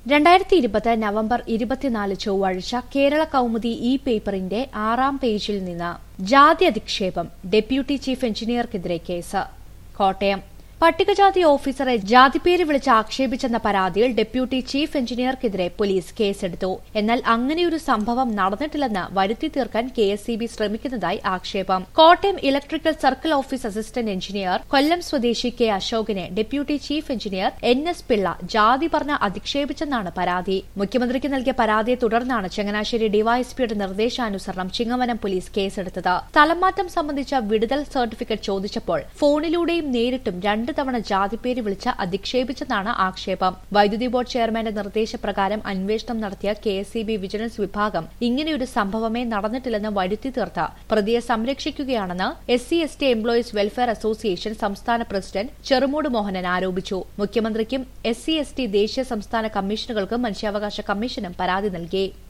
രണ്ടായിരത്തി ഇരുപത് നവംബർ ഇരുപത്തിനാല് ചൊവ്വാഴ്ച കേരള കൗമുദി ഇ പേപ്പറിന്റെ ആറാം പേജിൽ നിന്ന് ജാതി അധിക്ഷേപം ഡെപ്യൂട്ടി ചീഫ് എഞ്ചിനീയർക്കെതിരെ കേസ് കോട്ടയം പട്ടികജാതി ഓഫീസറെ ജാതിപ്പേര് വിളിച്ച് ആക്ഷേപിച്ചെന്ന പരാതിയിൽ ഡെപ്യൂട്ടി ചീഫ് എഞ്ചിനീയർക്കെതിരെ പോലീസ് കേസെടുത്തു എന്നാൽ അങ്ങനെയൊരു സംഭവം നടന്നിട്ടില്ലെന്ന് വരുത്തി തീർക്കാൻ കെ എസ് ശ്രമിക്കുന്നതായി ആക്ഷേപം Kottayam electrical circle office assistant engineer Kollam സ്വദേശി കെ അശോകിനെ deputy chief engineer N S Pillai ജാതി പറഞ്ഞ് അധിക്ഷേപിച്ചെന്നാണ് പരാതി മുഖ്യമന്ത്രിക്ക് നൽകിയ പരാതിയെ തുടർന്നാണ് ചങ്ങനാശ്ശേരി ഡിവൈഎസ്പിയുടെ നിർദ്ദേശാനുസരണം ചിങ്ങവനം പോലീസ് കേസെടുത്തത് സ്ഥലംമാറ്റം സംബന്ധിച്ച വിടുതൽ സർട്ടിഫിക്കറ്റ് ചോദിച്ചപ്പോൾ ഫോണിലൂടെയും നേരിട്ടും രണ്ട് തവണ ജാതിപ്പേര് വിളിച്ച് അധിക്ഷേപിച്ചെന്നാണ് ആക്ഷേപം വൈദ്യുതി ബോർഡ് ചെയർമാന്റെ നിർദ്ദേശപ്രകാരം അന്വേഷണം നടത്തിയ കെ എസ് വിജിലൻസ് വിഭാഗം ഇങ്ങനെയൊരു സംഭവമേ നടന്നിട്ടില്ലെന്ന് വരുത്തി തീർത്ത് പ്രതിയെ സംരക്ഷിക്കുകയാണെന്ന് S C S T employees welfare association സംസ്ഥാന പ്രസിഡന്റ് ചെറുമൂട് മോഹനൻ ആരോപിച്ചു മുഖ്യമന്ത്രിക്കും എസ് സി എസ് ടി ദേശീയ സംസ്ഥാന കമ്മീഷനുകൾക്കും മനുഷ്യാവകാശ കമ്മീഷനും പരാതി നൽകി